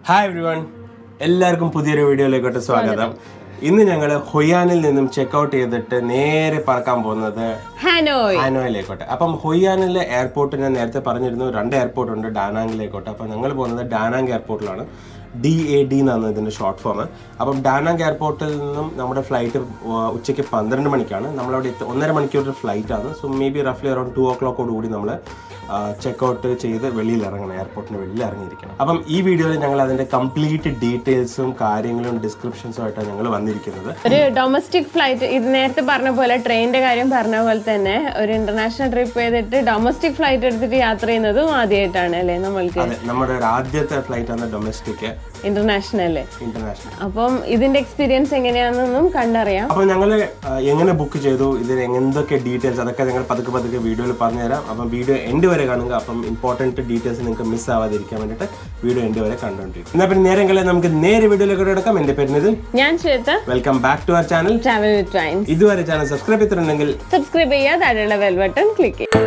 Hi every one എല്ലാവർക്കും പുതിയൊരു വീഡിയോയിലേക്കോട്ട് സ്വാഗതം ഇന്ന് ഞങ്ങൾ ഹൊയാനിൽ നിന്നും ചെക്കൗട്ട് ചെയ്തിട്ട് നേരെ പറക്കാൻ പോകുന്നത് ഹാനോയ് ഹാനോയിലേക്കോട്ടെ അപ്പം ഹൊയാനിലെ എയർപോർട്ട് ഞാൻ നേരത്തെ പറഞ്ഞിരുന്നു രണ്ട് എയർപോർട്ട് ഉണ്ട് ഡാനാങ്ങിലേക്കോട്ടെ അപ്പം ഞങ്ങൾ പോകുന്നത് ഡാനാങ് എയർപോർട്ടിലാണ് ഡി എ ഡി എന്നാണ് ഇതിൻ്റെ ഷോർട്ട് ഫോം അപ്പം ഡാനാങ് എയർപോർട്ടിൽ നിന്നും നമ്മുടെ ഫ്ലൈറ്റ് ഉച്ചയ്ക്ക് പന്ത്രണ്ട് മണിക്കാണ് നമ്മളവിടെ എത്തി- ഒന്നര മണിക്കൂർ ഫ്ലൈറ്റ് ആണ് സോ മേ ബി റഫ്ലി അറൌണ്ട് ടു ഓ ക്ലോക്കോട് കൂടി നമ്മൾ ചെക്കൗട്ട് ചെയ്ത് വെളിയിൽ ഇറങ്ങണം എയർപോർട്ടിന് വെളിയിൽ ഇറങ്ങിയിരിക്കണം അപ്പം ഈ വീഡിയോയിൽ ഞങ്ങൾ അതിൻ്റെ കംപ്ലീറ്റ് ഡീറ്റെയിൽസും കാര്യങ്ങളും ഡിസ്ക്രിപ്ഷൻസും ആയിട്ടാണ് ഞങ്ങൾ വന്നിരിക്കുന്നത് ഒരു ഡൊമസ്റ്റിക് ഫ്ലൈറ്റ് ഇത് നേരത്തെ പറഞ്ഞ പോലെ ട്രെയിനിന്റെ കാര്യം പറഞ്ഞ പോലെ തന്നെ ഒരു ഇന്റർനാഷണൽ ട്രിപ്പ് ചെയ്തിട്ട് ഡൊമസ്റ്റിക് ഫ്ലൈറ്റ് എടുത്തിട്ട് യാത്ര ചെയ്യുന്നതും ആദ്യമായിട്ടാണ് അല്ലേ നമ്മൾക്ക് അതെ നമ്മുടെ ഒരു ആദ്യത്തെ ഫ്ലൈറ്റ് ആണ് ഡൊമസ്റ്റിക് ഇന്റർനാഷണൽ ഇന്റർനാഷണൽ അപ്പം ഇതിന്റെ എക്സ്പീരിയൻസ് എങ്ങനെയാണെന്നും കണ്ടറിയാം അപ്പോൾ ഞങ്ങൾ എങ്ങനെ ബുക്ക് ചെയ്തു ഇതിന് എന്തൊക്കെ ഡീറ്റെയിൽസ് അതൊക്കെ ഞങ്ങൾ പതുക്കെ പതുക്കെ വീഡിയോയിൽ പറഞ്ഞുതരാം അപ്പം വീഡിയോ എൻഡ് വരെ കാണുക അപ്പം ഇമ്പോർട്ടൻറ്റ് ഡീറ്റെയിൽസ് നിങ്ങൾക്ക് മിസ് ആവാതിരിക്കാൻ വേണ്ടിയിട്ട് വീഡിയോ എൻഡ് വരെ കണ്ടുകൊണ്ടിരിക്കും എന്നാൽ പിന്നെ നേരങ്ങളെ നമുക്ക് നേരെ വീഡിയോയിലേക്ക് എടുക്കാം എൻ്റെ പേര് നിതിൻ ഞാൻ Shweta welcome back to our channel travel with train ഇതുവരെ ചാനൽ സബ്സ്ക്രൈബ് ചെയ്തിട്ടുണ്ടെങ്കിൽ സബ്സ്ക്രൈബ് ചെയ്യുക താഴെയുള്ള ബെൽ ബട്ടൺ ക്ലിക്ക് ചെയ്യുക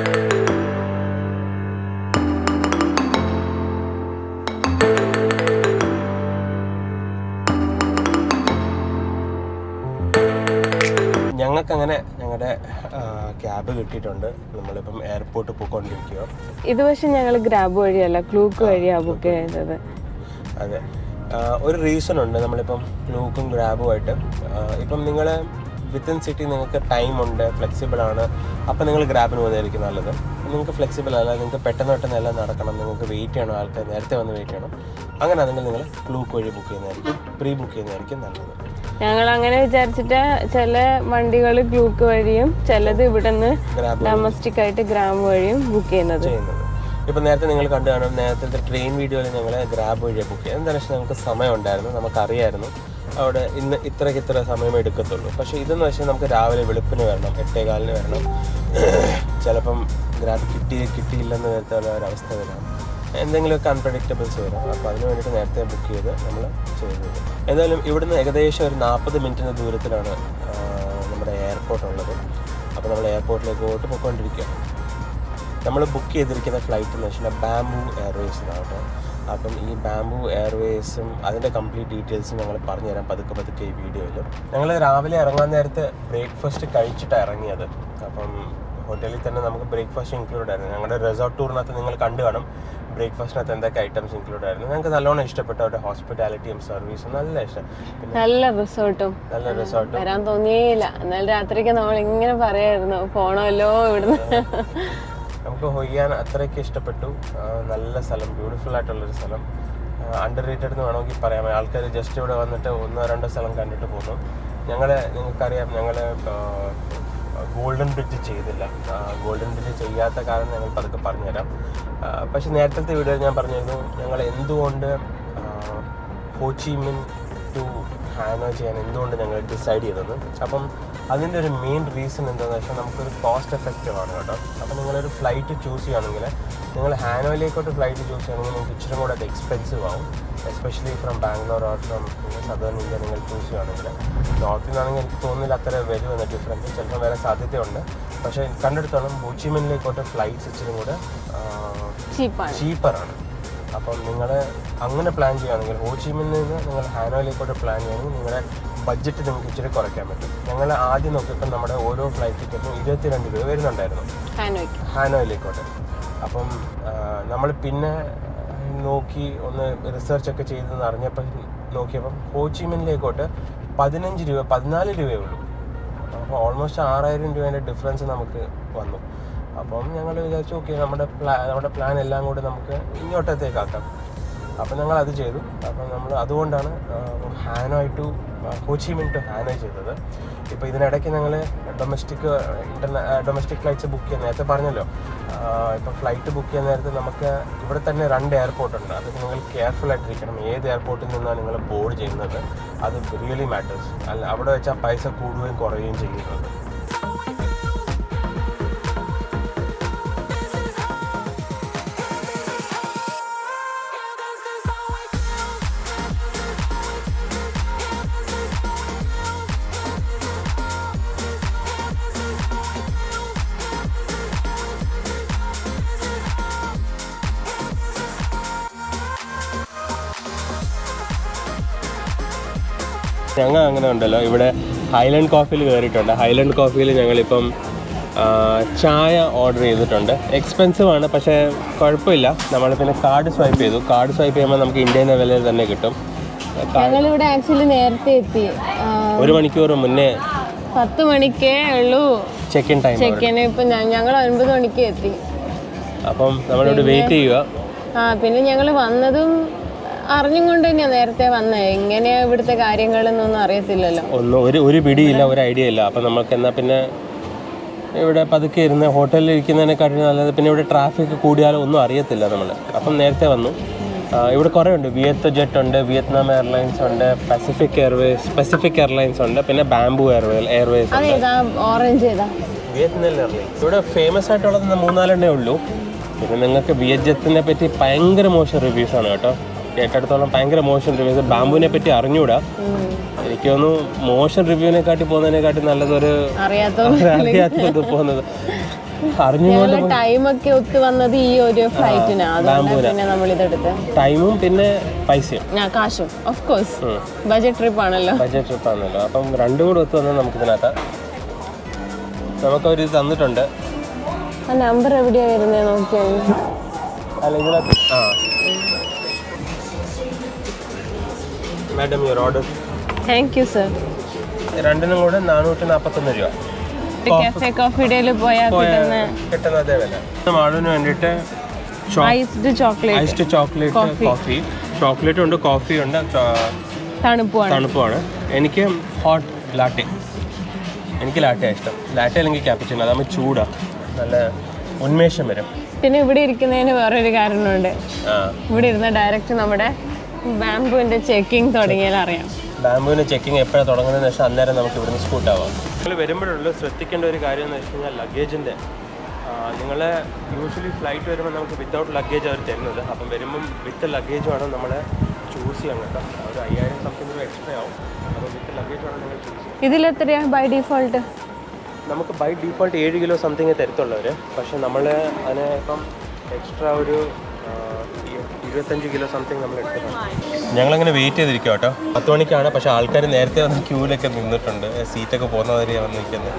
ഞങ്ങൾക്ക് അങ്ങനെ ഞങ്ങളുടെ ക്യാബ് കിട്ടിയിട്ടുണ്ട് നമ്മളിപ്പം എയർപോർട്ടിൽ പോയിക്കൊണ്ടിരിക്കുക ഇത് പക്ഷെ ഞങ്ങൾ ഗ്രാബ് വഴിയല്ല ക്ലൂക്ക് വഴിയാണ് ബുക്ക് ചെയ്തത് അതെ ആ, ഒരു റീസൺ ഉണ്ട് നമ്മളിപ്പം ക്ലൂക്കും ഗ്രാബുമായിട്ട് ഇപ്പം നിങ്ങൾ വിത്തിൻ സിറ്റി നിങ്ങൾക്ക് ടൈം ഉണ്ട് ഫ്ലെക്സിബിൾ ആണ് അപ്പം നിങ്ങൾ ഗ്രാബിന് പോകുന്നതായിരിക്കും നല്ലത് നിങ്ങൾക്ക് ഫ്ലെക്സിബിൾ അല്ല നിങ്ങൾക്ക് പെട്ടെന്ന് പെട്ടെന്ന് എല്ലാം നടക്കണം നിങ്ങൾക്ക് വെയിറ്റ് ചെയ്യണം ആൾക്കാർ നേരത്തെ വന്ന് വെയിറ്റ് ചെയ്യണം അങ്ങനെ ആണെങ്കിൽ നിങ്ങൾ ക്ലൂക്ക് വഴി ബുക്ക് ചെയ്യുന്നതായിരിക്കും പ്രീ ബുക്ക് ചെയ്യുന്നതായിരിക്കും നല്ലത് ഞങ്ങൾ അങ്ങനെ വിചാരിച്ചിട്ട് ചില വണ്ടികൾ ക്ലൂക്ക് വഴിയും ചിലത് ഇവിടുന്ന് ഗ്രാബ് ഡൊമസ്റ്റിക് ആയിട്ട് ഗ്രാം വഴിയും ബുക്ക് ചെയ്യുന്നത് ചെയ്യുന്നത് ഇപ്പം നേരത്തെ നിങ്ങൾ കണ്ടു കാണും നേരത്തെ ട്രെയിൻ വീഡിയോയിൽ ഞങ്ങൾ ഗ്രാബ് വഴിയാണ് ബുക്ക് ചെയ്യുക എന്താണെന്ന് വെച്ചാൽ നമുക്ക് സമയം ഉണ്ടായിരുന്നു നമുക്കറിയായിരുന്നു അവിടെ ഇന്ന് ഇത്രയ്ക്ക് ഇത്ര സമയം എടുക്കത്തുള്ളൂ പക്ഷേ ഇതെന്ന് വെച്ചാൽ നമുക്ക് രാവിലെ വെളുപ്പിന് വരണം എട്ടേകാലിന് വരണം ചിലപ്പം ഗ്രാബ് കിട്ടി കിട്ടിയില്ലെന്ന് നേരത്തെ ഒരവസ്ഥ വരാം എന്തെങ്കിലുമൊക്കെ അൺപ്രഡിക്റ്റബിൾസ് വരാം അപ്പോൾ അതിന് വേണ്ടിയിട്ട് നേരത്തെ ബുക്ക് ചെയ്ത് നമ്മൾ ചെയ്തത് എന്തായാലും ഇവിടുന്ന് ഏകദേശം ഒരു നാൽപ്പത് മിനിറ്റിൻ്റെ ദൂരത്തിലാണ് ആ, നമ്മുടെ എയർപോർട്ട് ഉള്ളത് അപ്പോൾ നമ്മൾ എയർപോർട്ടിലേക്ക് പോയിട്ട് പോയിക്കൊണ്ടിരിക്കുക നമ്മൾ ബുക്ക് ചെയ്തിരിക്കുന്ന ഫ്ലൈറ്റ് എന്ന് വെച്ചാൽ ബാംബു എയർവേസിനാണ് കേട്ടോ അപ്പം ഈ ബാംബു എയർവേസും അതിൻ്റെ കംപ്ലീറ്റ് ഡീറ്റെയിൽസും ഞങ്ങൾ പറഞ്ഞുതരാം പതുക്കെ പതുക്കെ ഈ വീഡിയോയിൽ ഞങ്ങൾ രാവിലെ ഇറങ്ങാൻ നേരത്ത് ബ്രേക്ക്ഫാസ്റ്റ് കഴിച്ചിട്ടാണ് ഇറങ്ങിയത് അപ്പം ഹോട്ടലിൽ തന്നെ നമുക്ക് ബ്രേക്ക്ഫാസ്റ്റ് ഇൻക്ലൂഡ് ആയിരുന്നു ഞങ്ങളുടെ റിസോർട്ട് ടൂറിനകത്ത് നിങ്ങൾ കണ്ടു കാണും ബ്രേക്ക്ഫാസ്റ്റിനകത്ത് എന്തൊക്കെ ഐറ്റംസ് ഇൻക്ലൂഡ് ആയിരുന്നു ഞങ്ങൾക്ക് നല്ലോണം ഇഷ്ടപ്പെട്ടു അവരുടെ ഹോസ്പിറ്റാലിറ്റിയും സർവീസും നല്ല ഇഷ്ടം പിന്നെ നല്ല റിസോർട്ടും നല്ല റിസോർട്ടും വരാൻ തോന്നിയേയില്ല എന്നാൽ രാത്രിക്ക് നമ്മൾ ഇങ്ങനെ പറയായിരുന്നു പോണമല്ലോ ഇവിടുന്ന് നമുക്ക് ഹൊയ്യാൻ അത്രയ്ക്ക് ഇഷ്ടപ്പെട്ടു ആ, നല്ല സ്ഥലം ബ്യൂട്ടിഫുൾ ആയിട്ടുള്ളൊരു സ്ഥലം അണ്ടർ റേറ്റഡ് എന്ന് വേണമെങ്കിൽ പറയാം ആൾക്കാർ ജസ്റ്റ് ഇവിടെ വന്നിട്ട് ഒന്നോ രണ്ടോ സ്ഥലം കണ്ടിട്ട് പോകുന്നു ഞങ്ങൾ നിങ്ങൾക്കറിയാം ഞങ്ങൾ ഗോൾഡൻ ബ്രിഡ്ജ് ചെയ്തില്ല ഗോൾഡൻ ബ്രിഡ്ജ് ചെയ്യാത്ത കാരണം ഞങ്ങൾ പതുക്കെ പറഞ്ഞുതരാം ആ, പക്ഷെ നേരത്തെ വീഡിയോ ഞാൻ പറഞ്ഞിരുന്നു ഞങ്ങൾ എന്തുകൊണ്ട് ഹോച്ചിമിൻ ടു ഹാനോ ചെയ്യാൻ എന്തുകൊണ്ട് ഞങ്ങൾ ഡിസൈഡ് ചെയ്തത് അപ്പം അതിൻ്റെ ഒരു മെയിൻ റീസൺ എന്താണെന്ന് വെച്ചാൽ നമുക്കൊരു കോസ്റ്റ് എഫക്റ്റീവ് ആണ് കേട്ടോ അപ്പം നിങ്ങളൊരു ഫ്ലൈറ്റ് ചൂസ് ചെയ്യുകയാണെങ്കിൽ നിങ്ങൾ ഹാനോയിലേക്കോട്ട് ഫ്ലൈറ്റ് ചൂസ് ചെയ്യുകയാണെങ്കിൽ നിങ്ങൾക്ക് ഇച്ചിരി കൂടെ അത് എക്സ്പെൻസീവ് ആവും especially from Bangalore or from southern India നിങ്ങൾ ചൂസ് ചെയ്യുകയാണെങ്കിൽ നോർത്തിൽ നിന്നാണെങ്കിൽ എനിക്ക് തോന്നുന്നില്ല അത്ര വരുമെന്ന് ഡിഫറൻസ് ചിലപ്പോൾ വരാൻ സാധ്യതയുണ്ട് പക്ഷേ കണ്ടെടുത്തോളം ഹോച്ചിമിനിലേക്കോട്ട് ഫ്ലൈറ്റ്സ് ഇച്ചിരി കൂടെ ചീപ്പാണ് ചീപ്പറാണ് അപ്പം നിങ്ങൾ അങ്ങനെ പ്ലാൻ ചെയ്യുകയാണെങ്കിൽ ഹോച്ചിമിൽ നിന്ന് നിങ്ങൾ ഹാനോയിലേക്കോട്ട് പ്ലാൻ ചെയ്യുകയാണെങ്കിൽ നിങ്ങളുടെ ബഡ്ജറ്റ് നിങ്ങൾക്ക് ഇച്ചിരി കുറയ്ക്കാൻ പറ്റും ഞങ്ങൾ ആദ്യം നോക്കിയപ്പോൾ നമ്മുടെ ഓരോ ഫ്ലൈറ്റ് ടിക്കറ്റും ഇരുപത്തിരണ്ട് രൂപ വരുന്നുണ്ടായിരുന്നു ഹാനോയ്ക്ക് ഹാനോയിലേക്കോട്ട് അപ്പം നമ്മൾ പിന്നെ നോക്കി ഒന്ന് റിസർച്ച് ഒക്കെ ചെയ്തെന്ന് അറിഞ്ഞപ്പോൾ നോക്കിയപ്പം ഹോച്ചിമിനിലേക്കോട്ട് പതിനഞ്ച് രൂപ പതിനാല് രൂപയേ ഉള്ളൂ അപ്പോൾ ഓൾമോസ്റ്റ് ആറായിരം രൂപേൻ്റെ ഡിഫറൻസ് നമുക്ക് വന്നു അപ്പം ഞങ്ങൾ വിചാരിച്ചു ഓക്കെ നമ്മുടെ പ്ലാ നമ്മുടെ പ്ലാൻ എല്ലാം കൂടി നമുക്ക് ഇങ്ങോട്ടത്തേക്കാക്കാം അപ്പം ഞങ്ങൾ അത് ചെയ്തു അപ്പം നമ്മൾ അതുകൊണ്ടാണ് Hanoi to Ho Chi Minh to Hanoi ചെയ്തത് ഇപ്പോൾ ഇതിനിടയ്ക്ക് ഞങ്ങൾ ഡൊമസ്റ്റിക് ഇൻ്റർനാ ഡൊമസ്റ്റിക് ഫ്ലൈറ്റ്സ് ബുക്ക് ചെയ്യാൻ നേരത്തെ പറഞ്ഞല്ലോ ഇപ്പോൾ ഫ്ലൈറ്റ് ബുക്ക് ചെയ്യാൻ നേരത്ത് നമുക്ക് ഇവിടെ തന്നെ രണ്ട് എയർപോർട്ട് ഉണ്ട് അത് നിങ്ങൾ കെയർഫുൾ ആയിട്ടിരിക്കണം ഏത് എയർപോർട്ടിൽ നിന്നാണ് നിങ്ങൾ ബോർഡ് ചെയ്യുന്നത് അത് റിയലി മാറ്റേഴ്സ് അല്ല അവിടെ വെച്ചാൽ പൈസ കൂടുകയും കുറയുകയും ചെയ്യുന്നത് ഞങ്ങൾ അങ്ങനെ ഉണ്ടല്ലോ ഇവിടെ ഹൈലൻഡ് കോഫിയിൽ കയറിയിട്ടുണ്ട് ഹൈലൻഡ് കോഫിയിൽ ഞങ്ങളിപ്പം ആ, ചായ ഓർഡർ ചെയ്തിട്ടുണ്ട് എക്സ്പെൻസീവ് ആണ് പക്ഷേ കുഴപ്പമില്ല നമ്മൾ പിന്നെ കാർഡ് സ്വൈപ്പ് ചെയ്തു കാർഡ് സ്വൈപ്പ് ചെയ്യുമ്പോൾ നമുക്ക് ഇന്ത്യൻ്റെ വിലയിൽ തന്നെ കിട്ടും ഞങ്ങളിവിടെ ആക്ച്വലി നേരത്തെ എത്തി ആ, ഒരു മണിക്കൂർ മുന്നേ പത്ത് മണിക്കേ ഉള്ളൂ ചെക്ക് ഇൻ ടൈം ചെക്കന് ഇപ്പൊ ഞങ്ങൾ ഒൻപത് മണിക്ക് എത്തി അപ്പം നമ്മളിവിടെ വെയിറ്റ് ചെയ്യുക ആ പിന്നെ ഞങ്ങൾ വന്നതും അറിഞ്ഞും കൊണ്ട് തന്നെയാണ് നേരത്തെ വന്നത് എങ്ങനെയാ ഇവിടുത്തെ കാര്യങ്ങളെന്നൊന്നും അറിയത്തില്ലല്ലോ ഒന്നും ഒരു ഒരു പിടിയില്ല ഒരു ഐഡിയ ഇല്ല അപ്പം നമുക്ക് എന്നാൽ പിന്നെ ഇവിടെ പതുക്കെ ഇരുന്ന് ഹോട്ടലിൽ ഇരിക്കുന്നതിനെക്കാട്ടിലും നല്ലത് പിന്നെ ഇവിടെ ട്രാഫിക് കൂടിയാലും ഒന്നും അറിയത്തില്ല നമ്മൾ അപ്പം നേരത്തെ വന്നു ആ, ഇവിടെ കുറേ ഉണ്ട് വിയത്ത് ജെറ്റ് ഉണ്ട് വിയറ്റ്നാം എയർലൈൻസ് ഉണ്ട് പസഫിക് എയർവേസ് പസഫിക് എയർലൈൻസ് ഉണ്ട് പിന്നെ ബാംബു എയർവേ എയർവേസ് ഉണ്ട് അതേതാ ഓറഞ്ച് ഏതാ വിയറ്റ്നാം എയർലൈൻസ് ഇവിടെ ഫേമസ് ആയിട്ടുള്ളത് ഇന്ന് മൂന്നാലെണ്ണേ ഉള്ളൂ പിന്നെ നിങ്ങൾക്ക് വിയറ്റ് ജെറ്റിനെ പറ്റി ഭയങ്കര മോശം റിവ്യൂസ് ആണ് കേട്ടോ കേട്ടിടത്തോളം ഭയങ്കര മോശം റിവ്യൂസ് ബാംബുവിനെ പറ്റി അറിഞ്ഞൂടാ ഉം. എനിക്ക് തോന്നുന്നു മോശം റിവ്യൂവിനെക്കാട്ടി പോകുന്നതിനെക്കാട്ടി നല്ലതൊരു അറിയാത്തോണ്ട് അറിയാത്തത് പോകുന്നത് അറിഞ്ഞുകൊണ്ട് ഞങ്ങള് ടൈമൊക്കെ ഒത്തു വന്നത് ഈ ഒരു ഫ്ലൈറ്റിനാ അതുകൊണ്ട് പിന്നെ നമ്മൾ ഇതെടുത്ത് ടൈമും പിന്നെ പൈസയും ഞാൻ കാശും ഓഫ് കോഴ്സ് ബജറ്റ് ട്രിപ്പ് ആണല്ലോ ബഡ്ജറ്റ് ട്രിപ്പ് ആണല്ലോ അപ്പം രണ്ടും കൂടെ ഒത്തു വന്നാൽ നമുക്ക് ഇതിനകത്ത് നമുക്കവർ ഇത് തന്നിട്ടുണ്ട് ആ നമ്പർ എവിടെയാ വരുന്നത് നോക്കിയാൽ അല്ല ഇതിനകത്ത് ആ madam your order thank you sir രണ്ടിനും കൂടെ നാനൂറ്റി നാൽപ്പത്തൊന്ന് രൂപ കഫേ കോഫി ഡേയിൽ പോയാൽ കിട്ടുന്ന കിട്ടുന്ന അതേ വില മാളിന് വേണ്ടിയിട്ട് iced chocolate iced chocolate coffee ചോക്ലേറ്റും ഉണ്ട് കോഫി ഉണ്ട് ചോ- തണുപ്പുമാണ് തണുപ്പുമാണ് എനിക്ക് ഹോട്ട് ലാറ്റെ എനിക്ക് ലാറ്റയാണ് ഇഷ്ടം ലാറ്റെ അല്ലെങ്കിൽ ക്യാപ്പിച്ചിനോ അതാകുമ്പോൾ ചൂടാണ് നല്ല ഉന്മേഷം വരും പിന്നെ ഇവിടെ ഇരിക്കുന്നതിന് വേറൊരു കാരണമുണ്ട് ആ ഇവിടെ ഇരുന്ന ഡയറക്റ്റ് നമ്മുടെ ബാംബുവിന്റെ ചെക്കിംഗ് തുടങ്ങിയാൽ അറിയാം ബാംബുവിന് ചെക്കിങ് എപ്പോഴാണ് തുടങ്ങുന്നതെന്ന് വെച്ചാൽ അന്നേരം നമുക്ക് ഇവിടുന്ന് സ്കൂട്ടാവാം നിങ്ങൾ വരുമ്പോഴുള്ളൂ ശ്രദ്ധിക്കേണ്ട ഒരു കാര്യം എന്ന് വെച്ച് കഴിഞ്ഞാൽ ലഗേജിൻ്റെ നിങ്ങൾ യൂഷ്വലി ഫ്ലൈറ്റ് വരുമ്പോൾ നമുക്ക് വിത്തൗട്ട് ലഗേജ് അവർ തരുന്നത് അപ്പം വരുമ്പം വിത്ത് ലഗേജ് വേണം നമ്മൾ ചൂസ് ചെയ്യാൻ കേട്ടോ ഒരു അയ്യായിരം സംതിങ് രൂപ എക്സ്ട്രാ ആവും അപ്പോൾ വിത്ത് ലഗേജ് വേണം നിങ്ങൾ ചൂസ് ചെയ്യാൻ ഇതിലെത്രയാ ബൈ ഡിഫോൾട്ട് നമുക്ക് ബൈ ഡീഫോൾട്ട് ഏഴ് കിലോ സംതിങ് തരത്തുള്ളവർ പക്ഷെ നമ്മൾ അതിനെ ഇപ്പം എക്സ്ട്രാ ഒരു ആ, ഇ- ഇരുപത്തഞ്ച് കിലോ സംതിങ് നമ്മൾ എടുത്തിട്ടുണ്ട് ഞങ്ങളങ്ങനെ വെയിറ്റ് ചെയ്തിരിക്കും കേട്ടോ പത്ത് മണിക്കാണ് പക്ഷെ ആൾക്കാർ നേരത്തെ വന്ന് ക്യൂവിലൊക്കെ നിന്നിട്ടുണ്ട് സീറ്റൊക്കെ പോകുന്ന വരെയാണ് വന്ന് നിൽക്കുന്നത്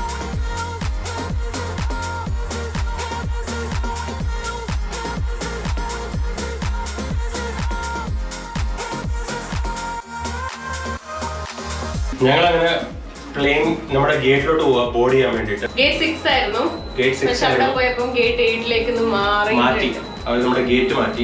ഞങ്ങളങ്ങനെ പ്ലെയിൻ നമ്മുടെ ഗേറ്റിലോട്ട് പോവാ ബോർഡ് ചെയ്യാൻ വേണ്ടിയിട്ട് ഗേറ്റ് സിക്സ് ആയിരുന്നു ഗേറ്റ് സിക്സ് പക്ഷെ അവിടെ പോയപ്പോൾ ഗേറ്റ് എയ്റ്റിലേക്ക് മാറി മാറ്റി അവർ നമ്മുടെ ഗേറ്റ് മാറ്റി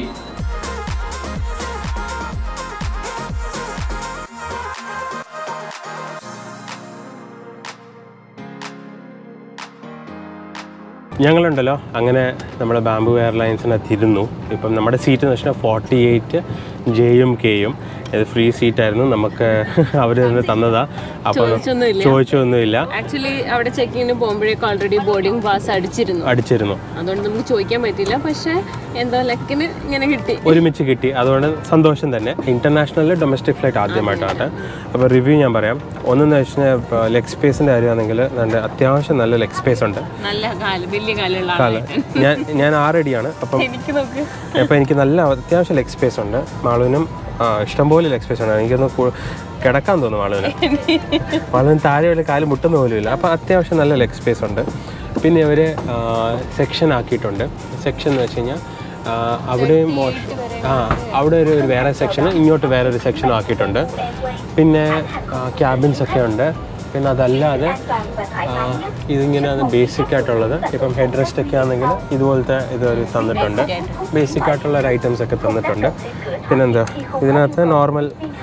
ഞങ്ങളുണ്ടല്ലോ അങ്ങനെ നമ്മുടെ ബാംബു എയർലൈൻസിനകത്ത് ഇരുന്നു ഇപ്പം നമ്മുടെ സീറ്റ് എന്ന് വെച്ചാൽ ഫോർട്ടി എയ്റ്റ് ജെയും കെയും ഇത് ഫ്രീ സീറ്റായിരുന്നു നമുക്ക് അവർ തന്നെ തന്നതാ അപ്പോൾ ചോദിച്ചൊന്നുമില്ല. ചോദിച്ചൊന്നുമില്ല ആക്ച്വലി അവിടെ ചെക്കിങ്ങിന് പോകുമ്പോഴേക്കും ഓൾറെഡി ബോർഡിംഗ് പാസ് അടിച്ചിരുന്നു അടിച്ചിരുന്നു അതുകൊണ്ട് നമുക്ക് ചോദിക്കാൻ പറ്റില്ല പക്ഷെ എന്തോ ലക്കിന് ഇങ്ങനെ കിട്ടി ഒരുമിച്ച് കിട്ടി അതുകൊണ്ട് സന്തോഷം തന്നെ ഇന്റർനാഷണലിൽ ഡൊമസ്റ്റിക് ഫ്ലൈറ്റ് ആദ്യമായിട്ടാണ് അപ്പോൾ റിവ്യൂ ഞാൻ പറയാം ഒന്നെന്ന് വെച്ച് കഴിഞ്ഞാൽ ഇപ്പോൾ ലെഗ് സ്പേസിൻ്റെ കാര്യമാണെങ്കിൽ നല്ല അത്യാവശ്യം നല്ല ലെഗ് സ്പേസ് ഉണ്ട് നല്ല കാല് വലിയ കാലുള്ള കാല് ഞാൻ ഞാൻ ആറടിയാണ് അപ്പം എനിക്ക് നോക്ക് അപ്പോൾ എനിക്ക് നല്ല അത്യാവശ്യം ലെഗ് സ്പേസ് ഉണ്ട് മാളുവിനും ആ ഇഷ്ടംപോലെ ലെഗ് സ്പേസ് ഉണ്ട് എനിക്കൊന്ന് കു- കിടക്കാൻ തോന്നും മാളുവിന് മാളുവിന് താഴെ വല്ല കാല് മുട്ടുന്ന പോലും ഇല്ല അപ്പോൾ അത്യാവശ്യം നല്ല ലെഗ് സ്പേസ് ഉണ്ട് പിന്നെ അവർ സെക്ഷൻ ആക്കിയിട്ടുണ്ട് സെക്ഷൻ എന്ന് വെച്ച് കഴിഞ്ഞാൽ ആ, അവിടെയും മോശം ആ അവിടെ ഒരു ഒരു വേറെ സെക്ഷനും ഇങ്ങോട്ട് വേറെ ഒരു സെക്ഷനും ആക്കിയിട്ടുണ്ട് പിന്നെ ക്യാബിൻസ് ഒക്കെ ഉണ്ട് പിന്നെ അതല്ലാതെ ആ, ഇതിങ്ങനെ ബേസിക് ആയിട്ടുള്ളത് ഇപ്പം ഹെഡ് റെസ്റ്റ് ഒക്കെ ആണെങ്കിൽ ഇതുപോലത്തെ ഇത് ഒരു തന്നിട്ടുണ്ട് ബേസിക് ആയിട്ടുള്ള ഒരു ഐറ്റംസ് ഒക്കെ തന്നിട്ടുണ്ട് പിന്നെന്താ ഇതിനകത്ത് നോർമൽ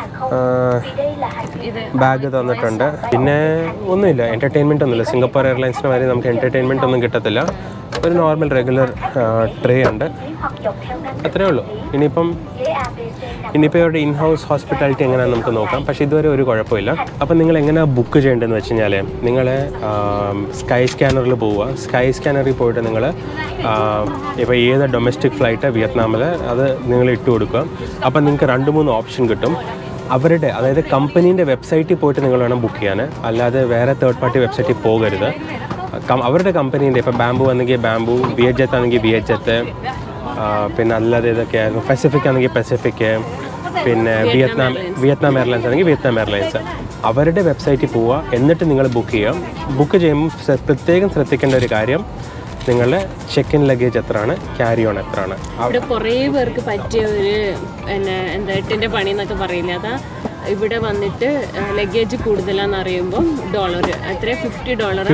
ബാഗ് തന്നിട്ടുണ്ട് പിന്നെ ഒന്നുമില്ല എൻ്റർടൈൻമെൻ്റ് ഒന്നുമില്ല സിംഗപ്പൂർ എയർലൈൻസിന് വരെ നമുക്ക് എൻ്റർടൈൻമെൻ്റ് ഒന്നും കിട്ടത്തില്ല ഒരു നോർമൽ റെഗുലർ ട്രേ ഉണ്ട് അത്രേ ഉള്ളൂ ഇനിയിപ്പം ഇനിയിപ്പോൾ ഇവരുടെ ഇൻ ഹൗസ് ഹോസ്പിറ്റാലിറ്റി എങ്ങനെയാണെന്ന് നമുക്ക് നോക്കാം പക്ഷേ ഇതുവരെ ഒരു കുഴപ്പമില്ല അപ്പം നിങ്ങൾ എങ്ങനെയാണ് ബുക്ക് ചെയ്യേണ്ടതെന്ന് വെച്ച് കഴിഞ്ഞാൽ നിങ്ങൾ സ്കൈ സ്കാനറിൽ പോവുക സ്കൈ സ്കാനറിൽ പോയിട്ട് നിങ്ങൾ ഇപ്പോൾ ഏത് ഡൊമസ്റ്റിക് ഫ്ലൈറ്റ് വിയറ്റ്നാമിൽ അത് നിങ്ങൾ ഇട്ട് കൊടുക്കുക അപ്പം നിങ്ങൾക്ക് രണ്ട് മൂന്ന് ഓപ്ഷൻ കിട്ടും അവരുടെ അതായത് കമ്പനീൻ്റെ വെബ്സൈറ്റിൽ പോയിട്ട് നിങ്ങൾ വേണം ബുക്ക് ചെയ്യാൻ അല്ലാതെ വേറെ തേർഡ് പാർട്ടി വെബ്സൈറ്റിൽ പോകരുത് കം- അവരുടെ കമ്പനീൻ്റെ ഇപ്പോൾ ബാംബു ആണെങ്കിൽ ബാംബു വി എച്ച് എത്ത് ആണെങ്കിൽ വി എച്ച് എത്ത് പിന്നെ അല്ലാതെ ഇതൊക്കെയായിരുന്നു പസഫിക് ആണെങ്കിൽ പസഫിക് പിന്നെ വിയറ്റ്നാം വിയറ്റ്നാം എയർലൈൻസ് ആണെങ്കിൽ വിയറ്റ്നാം എയർലൈൻസ് അവരുടെ വെബ്സൈറ്റിൽ പോവുക എന്നിട്ട് നിങ്ങൾ ബുക്ക് ചെയ്യാം ബുക്ക് ചെയ്യുമ്പോൾ ശ്ര- പ്രത്യേകം ശ്രദ്ധിക്കേണ്ട ഒരു കാര്യം നിങ്ങളുടെ ചെക്ക് ഇൻ ലഗേജ് എത്രയാണ് ക്യാരി ഓൺ എത്രയാണ് ഇവിടെ കുറേ പേർക്ക് പറ്റിയ ഒരു പിന്നെ എന്താ എട്ടിന്റെ പണി എന്നൊക്കെ പറയില്ല അതാ ഇവിടെ വന്നിട്ട് ലഗേജ് കൂടുതലാന്ന് അറിയുമ്പോൾ ഡോളർ എത്ര ഫിഫ്റ്റി ഡോളർ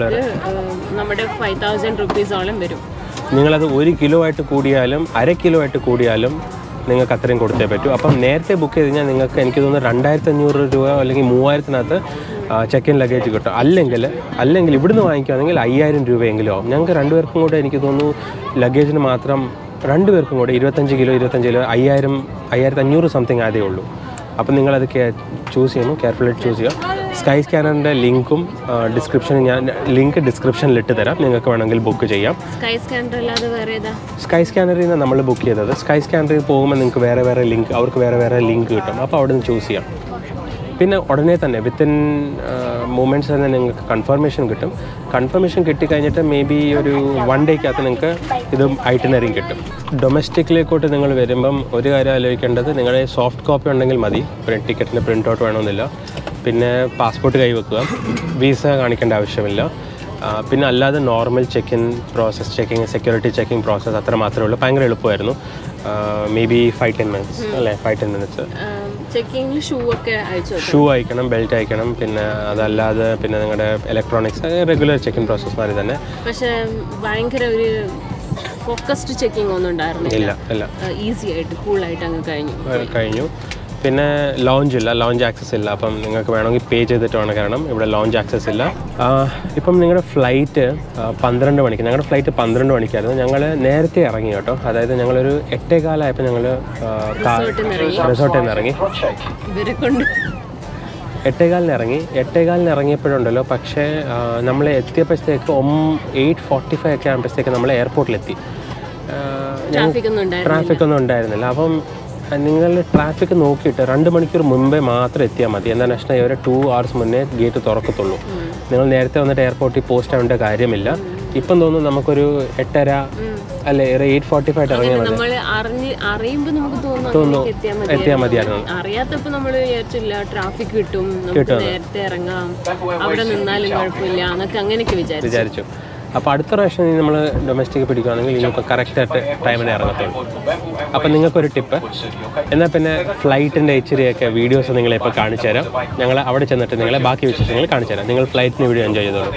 നമ്മുടെ ഫൈവ് തൗസൻഡ് റുപ്പീസോളം വരും നിങ്ങളത് ഒരു കിലോ ആയിട്ട് കൂടിയാലും അര കിലോ ആയിട്ട് കൂടിയാലും നിങ്ങൾക്ക് അത്രയും കൊടുത്തേ പറ്റൂ അപ്പം നേരത്തെ ബുക്ക് ചെയ്ത് കഴിഞ്ഞാൽ നിങ്ങൾക്ക് എനിക്ക് തോന്നുന്നു രണ്ടായിരത്തി അഞ്ഞൂറ് രൂപ അല്ലെങ്കിൽ മൂവായിരത്തിനകത്ത് ചെക്ക് ഇൻ ലഗേജ് കിട്ടും അല്ലെങ്കിൽ അല്ലെങ്കിൽ ഇവിടുന്ന് വാങ്ങിക്കുകയാണെങ്കിൽ അയ്യായിരം രൂപയെങ്കിലും ആവും ഞങ്ങൾക്ക് രണ്ടുപേർക്കും കൂടെ എനിക്ക് തോന്നുന്നു ലഗേജിന് മാത്രം രണ്ടുപേർക്കും കൂടെ ഇരുപത്തഞ്ച് കിലോ ഇരുപത്തഞ്ച് കിലോ അയ്യായിരം അയ്യായിരത്തി അഞ്ഞൂറ് സംതിങ് ആയതേ ഉള്ളൂ അപ്പം നിങ്ങളത് ചൂസ് ചെയ്യുമ്പോൾ കെയർഫുള്ളായിട്ട് ചൂസ് ചെയ്യുക സ്കൈ സ്കാനറിൻ്റെ ലിങ്കും ഡിസ്ക്രിപ്ഷനിൽ ഞാൻ ലിങ്ക് ഡിസ്ക്രിപ്ഷനിൽ ഇട്ട് തരാം നിങ്ങൾക്ക് വേണമെങ്കിൽ ബുക്ക് ചെയ്യാം സ്കൈ സ്കാനർ അല്ലാതെ വേറെ ഏതാ സ്കൈ സ്കാനറിൽ നിന്ന് നമ്മൾ ബുക്ക് ചെയ്തത് സ്കൈ സ്കാനറിൽ പോകുമ്പോൾ നിങ്ങൾക്ക് വേറെ വേറെ ലിങ്ക് അവർക്ക് വേറെ വേറെ ലിങ്ക് കിട്ടും അപ്പോൾ അവിടെ നിന്ന് ചൂസ് ചെയ്യാം പിന്നെ ഉടനെ തന്നെ വിത്തിൻ മൂമെൻറ്റ്സ് തന്നെ നിങ്ങൾക്ക് കൺഫർമേഷൻ കിട്ടും കൺഫർമേഷൻ കിട്ടിക്കഴിഞ്ഞിട്ട് മേ ബി ഒരു വൺ ഡേക്കകത്ത് നിങ്ങൾക്ക് ഇത് ഐറ്റിനറിയും കിട്ടും ഡൊമസ്റ്റിക്കിലേക്കോട്ട് നിങ്ങൾ വരുമ്പം ഒരു കാര്യം ആലോചിക്കേണ്ടത് നിങ്ങളുടെ സോഫ്റ്റ് കോപ്പി ഉണ്ടെങ്കിൽ മതി പ്രിൻറ്റ് ടിക്കറ്റിന് പ്രിൻ്റ് ഔട്ട് വേണമെന്നില്ല പിന്നെ പാസ്പോർട്ട് കൈവെക്കുക വീസ കാണിക്കേണ്ട ആവശ്യമില്ല ആ, പിന്നെ അല്ലാതെ normal check in process checking security checking process അത്ര മാത്രമേ ഉള്ളൂ ഭയങ്കര എളുപ്പമായിരുന്നു maybe five ten minutes അല്ലേ ഫൈവ് ടെൻ മിനിറ്റ്സ് ചെക്കിങ്ങിൽ ഷൂ ഒക്കെ അയച്ചു വെക്കും. ഷൂ അയക്കണം ബെൽറ്റ് അയക്കണം പിന്നെ അതല്ലാതെ പിന്നെ നിങ്ങളുടെ ഇലക്ട്രോണിക്സ് റെഗുലർ ചെക്കിംഗ് പ്രോസസ്സ് മാതിരി തന്നെ പക്ഷെ ഭയങ്കര ഒരു ഫോക്കസ്ഡ് ചെക്കിംഗ് ഒന്നും ഉണ്ടായിരുന്നില്ല ഇല്ല ഇല്ല ഈസി ആയിട്ട് കൂളായിട്ട് അങ്ങ് കഴിഞ്ഞു ഏഹ് കഴിഞ്ഞു പിന്നെ ലോഞ്ച് ഇല്ല ലോഞ്ച് ആക്സസ് ഇല്ല അപ്പം നിങ്ങൾക്ക് വേണമെങ്കിൽ പേ ചെയ്തിട്ട് വേണം കാരണം ഇവിടെ ലോഞ്ച് ആക്സസ് ഇല്ല ആ, ഇപ്പം നിങ്ങളുടെ ഫ്ലൈറ്റ് പന്ത്രണ്ട് മണിക്ക് ഞങ്ങളുടെ ഫ്ലൈറ്റ് പന്ത്രണ്ട് മണിക്കായിരുന്നു ഞങ്ങൾ നേരത്തെ ഇറങ്ങി കേട്ടോ അതായത് ഞങ്ങളൊരു എട്ടേകാലമായപ്പോൾ ഞങ്ങൾ റിസോർട്ടിൽ നിന്ന് ഇറങ്ങി ഇവരെ കൊണ്ട് എട്ടേകാലിന് ഇറങ്ങി എട്ടേകാലിന് ഇറങ്ങിയപ്പോഴുണ്ടല്ലോ പക്ഷേ നമ്മൾ എത്തിയപ്പോഴത്തേക്ക് ഒം എയ്റ്റ് ഫോർട്ടി ഫൈവ് ഒക്കെ ആകുമ്പോഴത്തേക്ക് നമ്മൾ എയർപോർട്ടിലെത്തി ട്രാഫിക് ഒന്നും ഉണ്ടായിരുന്നു ട്രാഫിക് ഒന്നും ഉണ്ടായിരുന്നില്ല അപ്പം നിങ്ങൾ ട്രാഫിക് നോക്കിയിട്ട് രണ്ട് മണിക്കൂർ മുമ്പേ മാത്രം എത്തിയാൽ മതി എന്താണെന്ന് വെച്ചാൽ ഒരു ടു അവേഴ്സ് മുന്നേ ഗേറ്റ് തുറക്കത്തുള്ളൂ നിങ്ങൾ നേരത്തെ വന്നിട്ട് എയർപോർട്ടിൽ പോസ്റ്റ് ആവേണ്ട കാര്യമില്ല ഇപ്പം തോന്നുന്നു നമുക്കൊരു എട്ടര അല്ലെ എയ്റ്റ് ഫോർട്ടി ഫൈവ് ഇറങ്ങിയാൽ മതി നമ്മൾ അറിഞ്ഞ് അറിയുമ്പോ നമുക്ക് തോന്നുന്നു അങ്ങനെയൊക്കെ എത്തിയാൽ മതി എത്തിയാൽ മതിയായിരുന്നു അറിയാത്തപ്പോ നമ്മൾ വിചാരിച്ചില്ല ട്രാഫിക് കിട്ടും നമുക്ക് നേരത്തെ ഇറങ്ങാം അവിടെ നിന്നാലും കുഴപ്പമില്ല എന്നൊക്കെ അങ്ങനെയൊക്കെ വിചാരിച്ചു വിചാരിച്ചു അപ്പോൾ അടുത്ത പ്രാവശ്യം നമ്മൾ ഡൊമസ്റ്റിക് പിടിക്കുകയാണെങ്കിൽ ഇനിയിപ്പോൾ കറക്റ്റായിട്ട് ടൈമിന് ഇറങ്ങത്തുള്ളൂ അപ്പം നിങ്ങൾക്കൊരു ടിപ്പ് എന്നാൽ പിന്നെ ഫ്ലൈറ്റിൻ്റെ ഇച്ചിരിയൊക്കെ വീഡിയോസ് നിങ്ങളെ ഇപ്പോൾ കാണിച്ചു തരാം ഞങ്ങൾ അവിടെ ചെന്നിട്ട് നിങ്ങളെ ബാക്കി വിശേഷങ്ങൾ കാണിച്ചു തരാം നിങ്ങൾ ഫ്ലൈറ്റിന് വീഡിയോ എൻജോയ് ചെയ്തോളൂ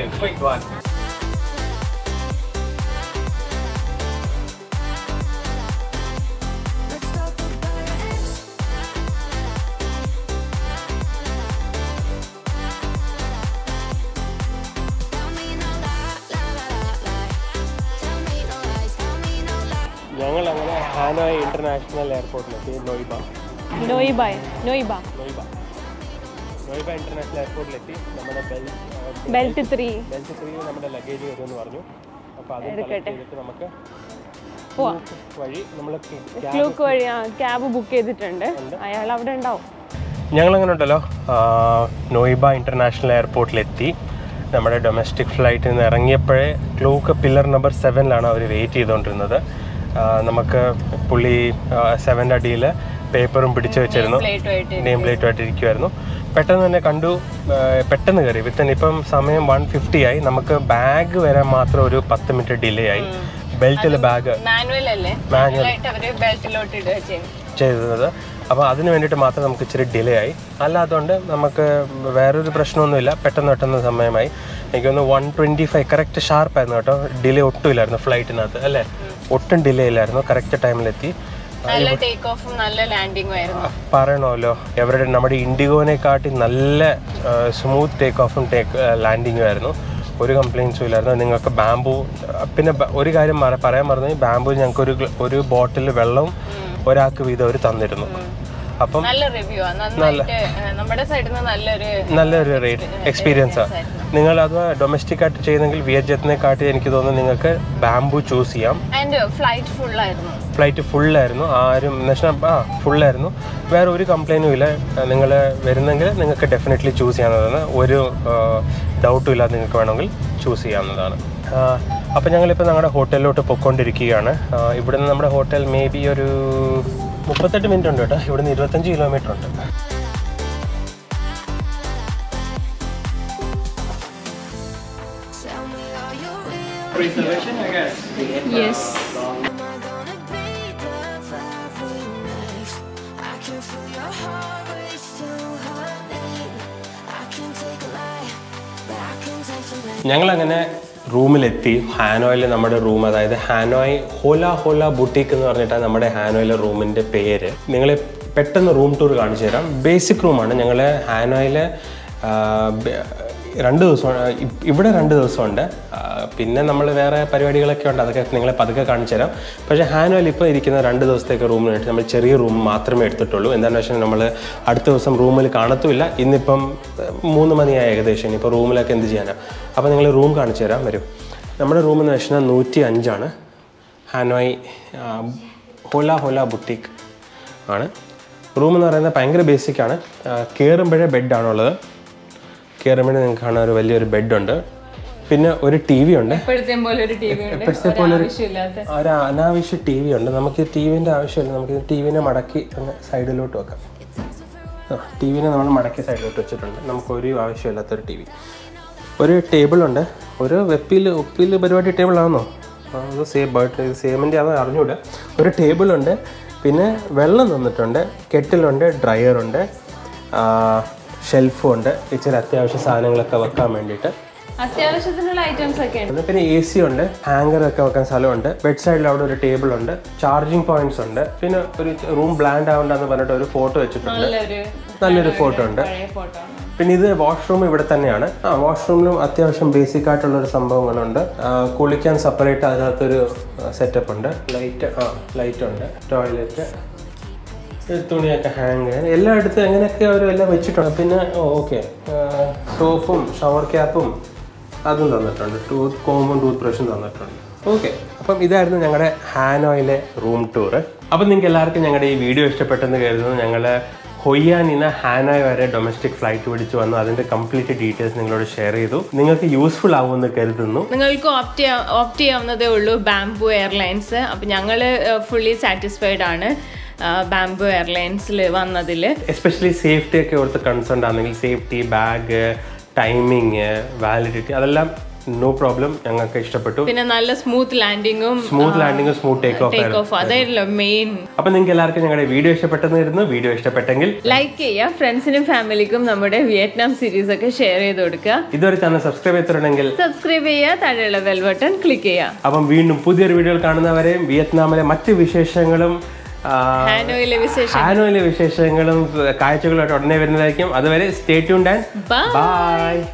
ഞങ്ങൾ അങ്ങനെ ഹാനോയ് ഇന്റർനാഷണൽ എയർപോർട്ടിലെത്തി നോയിബ നോയിബായ് നോയിബ നോയിബ നോയിബ ഇന്റർനാഷണൽ എയർപോർട്ടിലെത്തി നമ്മുടെ ബെൽ ബെൽറ്റ് ത്രീ ബെൽറ്റ് ത്രീ നമ്മുടെ ലഗേജ് വരുമെന്ന് പറഞ്ഞു അപ്പോൾ അത് കളക്ട് ചെയ്തിട്ട് നമുക്ക് പോവാം വഴി നമ്മൾ ഫ്ലൂക്ക് വഴി ആ ക്യാബ് ബുക്ക് ചെയ്തിട്ടുണ്ട് അയാൾ അവിടെ ഉണ്ടാവും ഞങ്ങളങ്ങനെ ഉണ്ടല്ലോ ആ, നോയിബ ഇൻ്റർനാഷണൽ എയർപോർട്ടിലെത്തി നമ്മുടെ ഡൊമസ്റ്റിക് ഫ്ലൈറ്റിൽ നിന്ന് ഇറങ്ങിയപ്പോഴേ ക്ലൂക്ക് പില്ലർ നമ്പർ സെവനിലാണ് അവർ വെയിറ്റ് ചെയ്തുകൊണ്ടിരുന്നത് ആ, നമുക്ക് പുള്ളി സെവൻ്റെ അടിയിൽ പേപ്പറും പിടിച്ചു വെച്ചിരുന്നു പ്ലേറ്റുമായിട്ട് നെയിം പ്ലേറ്റുമായിട്ട് ഇരിക്കുമായിരുന്നു പെട്ടെന്ന് തന്നെ കണ്ടു ആ, പെട്ടെന്ന് കയറി വിത്തിൻ ഇപ്പം സമയം വൺ ഫിഫ്റ്റി ആയി നമുക്ക് ബാഗ് വരാൻ മാത്രം ഒരു പത്ത് മിനിറ്റ് ഡിലേ ആയി ബെൽറ്റിൽ ബാഗ് മാനുവൽ അല്ലേ മാനുവലായിട്ട് അവര് ബെൽറ്റിലോട്ട് ഇടുക ചെയ്യും ചെയ്തത് അപ്പോൾ അതിന് വേണ്ടിയിട്ട് മാത്രം നമുക്ക് ഇച്ചിരി ഡിലേ ആയി അല്ലാത്തതുകൊണ്ട് നമുക്ക് വേറൊരു പ്രശ്നമൊന്നുമില്ല പെട്ടെന്ന് പെട്ടെന്ന് സമയമായി എനിക്ക് തോന്നുന്നു വൺ ട്വൻറ്റി ഫൈവ് കറക്റ്റ് ഷാർപ്പായിരുന്നു കേട്ടോ ഡിലേ ഒട്ടും ഇല്ലായിരുന്നു ഫ്ലൈറ്റിനകത്ത് അല്ലേ ഒട്ടും ഡിലേ ഇല്ലായിരുന്നു കറക്റ്റ് ടൈമിലെത്തി നല്ല ടേക്ക് ഓഫും നല്ല ലാൻഡിങ്ങും ആയിരുന്നു പറയണമല്ലോ എവരുടെ നമ്മുടെ ഇൻഡിഗോനെക്കാട്ടി നല്ല സ്മൂത്ത് ടേക്ക് ഓഫും ടേക്ക് ലാൻഡിങ്ങും ആയിരുന്നു ഒരു കംപ്ലയിൻസും ഇല്ലായിരുന്നു നിങ്ങൾക്ക് ബാംബു പിന്നെ ബ- ഒരു കാര്യം മറ- പറയാൻ മറന്നു ബാംബു ഞങ്ങൾക്ക് ഒരു ഗ്ല- ഒരു ബോട്ടിൽ വെള്ളവും ഒരാൾക്ക് വീതം അവർ തന്നിരുന്നു അപ്പം നല്ല റിവ്യൂ ആ നന്നായിട്ട് ഏ, നമ്മുടെ സൈഡിൽ നിന്ന് നല്ലൊരു നല്ലൊരു റേറ്റ് എക്സ്പീരിയൻസാണ് നിങ്ങൾ അത് ഡൊമസ്റ്റിക് ആയിട്ട് ചെയ്യുന്നെങ്കിൽ വിയറ്റ്ജത്തിനെക്കാട്ടി എനിക്ക് തോന്നുന്നു നിങ്ങൾക്ക് ബാംബു ചൂസ് ചെയ്യാം ആൻഡ് ഫ്ലൈറ്റ് ഫുൾ ആയിരുന്നു ഫ്ലൈറ്റ് ഫുള്ളായിരുന്നു ആരും എന്നുവെച്ചാൽ ആ ഫുള്ളായിരുന്നു വേറെ ഒരു കംപ്ലൈൻറ്റും ഇല്ല നിങ്ങൾ വരുന്നെങ്കിൽ നിങ്ങൾക്ക് ഡെഫിനറ്റ്ലി ചൂസ് ചെയ്യാവുന്നതാണ് ഒരു ഡൗട്ടും ഇല്ലാതെ നിങ്ങൾക്ക് വേണമെങ്കിൽ ചൂസ് ചെയ്യാവുന്നതാണ് അപ്പോൾ ഞങ്ങളിപ്പോൾ ഞങ്ങളുടെ ഹോട്ടലിലോട്ട് പൊയ്ക്കൊണ്ടിരിക്കുകയാണ് ആ, ഇവിടുന്ന് നമ്മുടെ ഹോട്ടൽ മേ ബി ഒരു മുപ്പത്തെട്ട് മിനിറ്റ് ഉണ്ട് കേട്ടോ ഇവിടുന്ന് ഇരുപത്തഞ്ച് കിലോമീറ്റർ ഉണ്ട് Tell me, are you real? Yes Am I gonna be there for every night? I can feel your heart race to honey. I can take a lie, but I can take the rain. ഞങ്ങളങ്ങനെ റൂമിലെത്തി ഹാനോയിൽ നമ്മുടെ room അതായത് Hanoi ഹോല ഹോല boutique എന്ന് പറഞ്ഞിട്ടാണ് നമ്മുടെ ഹാനോയിലെ റൂമിൻ്റെ പേര് നിങ്ങളെ പെട്ടെന്ന് റൂം ടൂർ കാണിച്ചു തരാം ബേസിക് റൂമാണ് ഞങ്ങൾ ഹാനോയിൽ രണ്ട് ദിവസം ഇ- ഇവിടെ രണ്ട് ദിവസമുണ്ട് ആ, പിന്നെ നമ്മൾ വേറെ പരിപാടികളൊക്കെ ഉണ്ട് അതൊക്കെ നിങ്ങളെ പതുക്കെ കാണിച്ചു തരാം പക്ഷേ ഹാനോയിൽ ഇപ്പോൾ ഇരിക്കുന്ന രണ്ട് ദിവസത്തേക്ക് റൂമിന് വേണ്ടി നമ്മൾ ചെറിയ റൂം മാത്രമേ എടുത്തിട്ടുള്ളൂ എന്താണെന്ന് വെച്ചാൽ നമ്മൾ അടുത്ത ദിവസം റൂമിൽ കാണത്തുമില്ല ഇന്നിപ്പം ഏഹ്, മൂന്ന് മണിയായി ഏകദേശം ഇനിയിപ്പോൾ റൂമിലൊക്കെ എന്ത് ചെയ്യാനാണ് അപ്പോൾ നിങ്ങൾ റൂം കാണിച്ചു തരാം വരും നമ്മുടെ റൂം എന്ന് വെച്ചാൽ നൂറ്റി അഞ്ചാണ് ഹാനോയ് ആ, ഹോല ഹോല ബുട്ടീക്ക് ആണ് റൂം എന്ന് പറയുന്നത് ഭയങ്കര ബേസിക്കാണ് കയറുമ്പോഴേ ബെഡാണുള്ളത് കയറുമ്പോഴേ നിങ്ങൾക്ക് കാണാൻ ഒരു വലിയൊരു ബെഡുണ്ട് പിന്നെ ഒരു ടി വി ഉണ്ട് ഇപ്പോഴത്തെ പോലെ ഒരു ടി വി ഉണ്ട് ഇപ്പോഴത്തെ പോലെ ഒരു ആവശ്യമില്ലാത്ത ഒരു അനാവശ്യ ടി വി ഉണ്ട് നമുക്ക് ടി വിൻ്റെ ആവശ്യമില്ല നമുക്ക് ടി വിനെ മടക്കി അങ്ങ് സൈഡിലോട്ട് വെക്കാം ടി വിനെ നമ്മൾ മടക്കി സൈഡിലോട്ട് വെച്ചിട്ടുണ്ട് നമുക്ക് ഒരു ആവശ്യമില്ലാത്തൊരു ടി വി ഒരു ടേബിളുണ്ട് ഒരു വെപ്പിൽ ഉപ്പിൽ പരിപാടി ടേബിളാണോ അത് സേ ബർട്ട് സേമിൻ്റെ അത് അറിഞ്ഞൂടെ ഒരു ടേബിളുണ്ട് പിന്നെ വെള്ളം തന്നിട്ടുണ്ട് കെറ്റിലുണ്ട് ഡ്രയറുണ്ട് ഷെൽഫും ഉണ്ട് ഇച്ചിരി അത്യാവശ്യ സാധനങ്ങളൊക്കെ വെക്കാൻ വേണ്ടിയിട്ട് അത്യാവശ്യത്തിനുള്ള ഐറ്റംസ് ഒക്കെ ഉണ്ട് ഉണ്ട്. പിന്നെ എ സി ഉണ്ട് ഹാങ്കർ ഒക്കെ വെക്കാൻ സ്ഥലമുണ്ട് ബെഡ് സൈഡിൽ അവിടെ ഒരു ടേബിൾ ഉണ്ട് ചാർജിങ് പോയിന്റ്സ് ഉണ്ട് പിന്നെ ഒരു റൂം ബ്ലാൻഡ് ആവണ്ടെന്ന് പറഞ്ഞിട്ട് ഒരു ഫോട്ടോ വെച്ചിട്ടുണ്ട് നല്ലൊരു നല്ലൊരു ഫോട്ടോ ഉണ്ട് പഴയ ഫോട്ടോ ആണ് പിന്നെ ഇത് വാഷ്റൂം ഇവിടെ തന്നെയാണ് ആ വാഷ്റൂമിലും അത്യാവശ്യം ബേസിക് ആയിട്ടുള്ള ഒരു സംഭവങ്ങളുണ്ട് ആ, കുളിക്കാൻ സെപ്പറേറ്റ് അതിനകത്തൊരു സെറ്റപ്പ് ഉണ്ട് ലൈറ്റ് ആ ലൈറ്റ് ഉണ്ട് ടോയ്ലറ്റ് തുണിയൊക്കെ ഹാങ് ചെയ്യാൻ എല്ലായിടത്തും എങ്ങനെയൊക്കെ അവർ എല്ലാം വെച്ചിട്ടുണ്ട് പിന്നെ ഓക്കെ സോപ്പും ഷവർ ക്യാപ്പും അതും തന്നിട്ടുണ്ട് ടൂത്ത് കോമ്പും ടൂത്ത് ബ്രഷും തന്നിട്ടുണ്ട് ഓക്കെ അപ്പം ഇതായിരുന്നു ഞങ്ങളുടെ ഹാനോയിലെ റൂം ടൂർ അപ്പം നിങ്ങൾക്ക് എല്ലാവർക്കും ഞങ്ങളുടെ ഈ വീഡിയോ ഇഷ്ടപ്പെട്ടെന്ന് കരുതുന്നു ഞങ്ങൾ ഹൊയ്യാനിന്ന് ഹാനോയ് വരെ ഡൊമസ്റ്റിക് ഫ്ലൈറ്റ് പിടിച്ച് വന്നു അതിൻ്റെ കംപ്ലീറ്റ് ഡീറ്റെയിൽസ് നിങ്ങളോട് ഷെയർ ചെയ്തു നിങ്ങൾക്ക് യൂസ്ഫുൾ ആവുമെന്ന് കരുതുന്നു നിങ്ങൾക്ക് ഓപ്റ്റ് ഓപ്റ്റ് ചെയ്യാവുന്നതേ ഉള്ളൂ ബാംബു എയർലൈൻസ് അപ്പം ഞങ്ങൾ ഫുള്ളി സാറ്റിസ്ഫൈഡ് ആണ് ബാംബു എയർലൈൻസിൽ വന്നതിൽ എസ്പെഷ്യലി സേഫ്റ്റി ഒക്കെ ഓർത്ത് കൺസേൺ ആണെങ്കിൽ സേഫ്റ്റി ബാഗ് ടൈമിങ് വാലിഡിറ്റി അതെല്ലാം നോ പ്രോബ്ലം ഞങ്ങൾക്ക് ഇഷ്ടപ്പെട്ടു പിന്നെ നല്ല സ്മൂത്ത് ലാൻഡിങ്ങും സ്മൂത്ത് ലാൻഡിങ്ങും smooth takeoff takeoff അതായിരുന്നു മെയിൻ അപ്പം നിങ്ങൾക്ക് എല്ലാവർക്കും ഞങ്ങളുടെ വീഡിയോ ഇഷ്ടപ്പെട്ടെന്ന് വരുന്നു വീഡിയോ ഇഷ്ടപ്പെട്ടെങ്കിൽ ലൈക്ക് ചെയ്യുക ഫ്രണ്ട്സിനും ഫാമിലിക്കും നമ്മുടെ വിയറ്റ്നാം സീരീസ് ഒക്കെ ഷെയർ ചെയ്ത് കൊടുക്കുക ഇതുവരെ ചാനൽ സബ്സ്ക്രൈബ് ചെയ്തിട്ടുണ്ടെങ്കിൽ സബ്സ്ക്രൈബ് ചെയ്യുക താഴെയുള്ള ബെൽ ബട്ടൺ ക്ലിക്ക് ചെയ്യുക അപ്പം വീണ്ടും പുതിയൊരു വീഡിയോ കാണുന്നവരെയും വിയറ്റ്നാമിലെ മറ്റ് വിശേഷങ്ങളും ആ, ഹാനോയിലെ വിശേഷം ഹാനോയിലെ വിശേഷങ്ങളും കാഴ്ചകളുമായിട്ട് ഉടനെ വരുന്നതായിരിക്കും അതുവരെ stay tuned and Bye. By